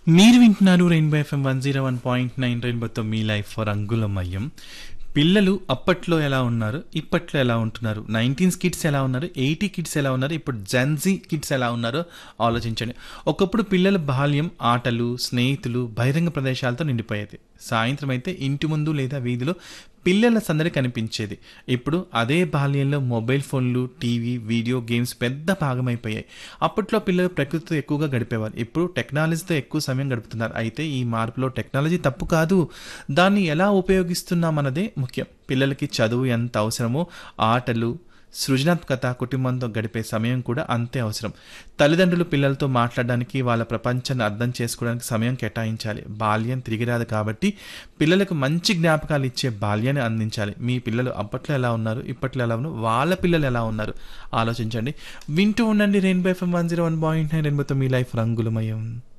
మీరు వింటున్నారు Rainbow FM one zero one point nine రెయిన్బోతో మీ లైఫ్ ఫర్ అంగుళమయం పిల్లలు అప్పట్లో ఎలా ఉన్నారు ఇప్పట్లో ఎలా ఉంటున్నారు నైన్టీన్స్ కిడ్స్ ఎలా ఉన్నారు ఎయిటీ కిడ్స్ ఎలా ఉన్నారు ఇప్పుడు జెన్జీ కిడ్స్ ఎలా ఉన్నారో ఆలోచించండి ఒకప్పుడు పిల్లల బాల్యం ఆటలు స్నేహితులు బహిరంగ ప్రదేశాలతో నిండిపోయేది సాయంత్రం అయితే ఇంటి ముందు లేదా వీధిలో పిల్లల సందడి కనిపించేది ఇప్పుడు అదే బాల్యంలో మొబైల్ ఫోన్లు టీవీ వీడియో గేమ్స్ పెద్ద భాగమైపోయాయి అప్పట్లో పిల్లలు ప్రకృతితో ఎక్కువగా గడిపేవారు ఇప్పుడు టెక్నాలజీతో ఎక్కువ సమయం గడుపుతున్నారు అయితే ఈ మార్పులో టెక్నాలజీ తప్పు కాదు దాన్ని ఎలా ఉపయోగిస్తున్నామన్నదే ముఖ్యం పిల్లలకి చదువు ఎంత అవసరమో ఆటలు సృజనాత్మకత కుటుంబంతో గడిపే సమయం కూడా అంతే అవసరం తల్లిదండ్రులు పిల్లలతో మాట్లాడడానికి వాళ్ళ ప్రపంచాన్ని అర్థం చేసుకోవడానికి సమయం కేటాయించాలి బాల్యం తిరిగి రాదు కాబట్టి పిల్లలకు మంచి జ్ఞాపకాలు ఇచ్చే బాల్యాన్ని అందించాలి మీ పిల్లలు అప్పట్లో ఎలా ఉన్నారు ఇప్పట్లో ఎలా ఉన్నారు వాళ్ళ పిల్లలు ఎలా ఉన్నారు ఆలోచించండి వింటూ ఉండండి Rainbow FM one zero one point nine రెయిన్బోతో మీ లైఫ్ రంగులమయం